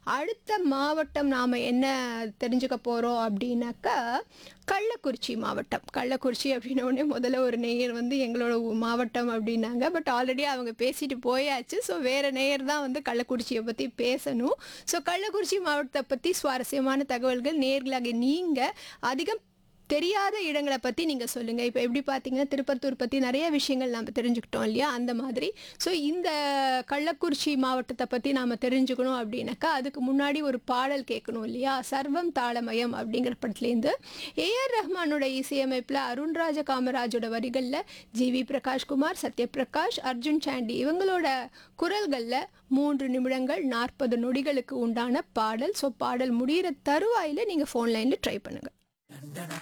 அடுத்த மாவட்டம் நாம் என்ன தெரிஞ்சுக்க போகிறோம் அப்படின்னாக்கா கள்ளக்குறிச்சி மாவட்டம் கள்ளக்குறிச்சி அப்படின்ன உடனே முதல்ல ஒரு நேயர் வந்து எங்களோட ஊ- மாவட்டம் அப்படின்னாங்க பட் ஆல்ரெடி அவங்க பேசிட்டு போயாச்சு ஸோ வேறு நேயர் தான் வந்து கள்ளக்குறிச்சியை பற்றி பேசணும் ஸோ கள்ளக்குறிச்சி மாவட்டத்தை பற்றி சுவாரஸ்யமான தகவல்கள் நேர்களாக நீங்கள் அதிகம் தெரியாத இடங்களை பற்றி நீங்கள் சொல்லுங்கள் இப்போ எப்படி பார்த்தீங்கன்னா திருப்பத்தூர் பற்றி நிறைய விஷயங்கள் நம்ம தெரிஞ்சுக்கிட்டோம் இல்லையா அந்த மாதிரி ஸோ இந்த கள்ளக்குறிச்சி மாவட்டத்தை பற்றி நாம் தெரிஞ்சுக்கணும் அப்படின்னாக்கா அதுக்கு முன்னாடி ஒரு பாடல் கேட்கணும் இல்லையா சர்வம் தாளமயம் அப்படிங்கிற படத்துலேருந்து ஏஆர் ரஹ்மானோட இசையமைப்பில் அருண்ராஜ காமராஜோட வரிகளில் ஜிவி பிரகாஷ்குமார் சத்யபிரகாஷ் அர்ஜுன் சாண்டி இவங்களோட குரல்களில் மூன்று நிமிடங்கள் நாற்பது நொடிகளுக்கு உண்டான பாடல் ஸோ பாடல் முடிகிற தருவாயில் நீங்கள் ஃபோன் லைனில் ட்ரை பண்ணுங்கள்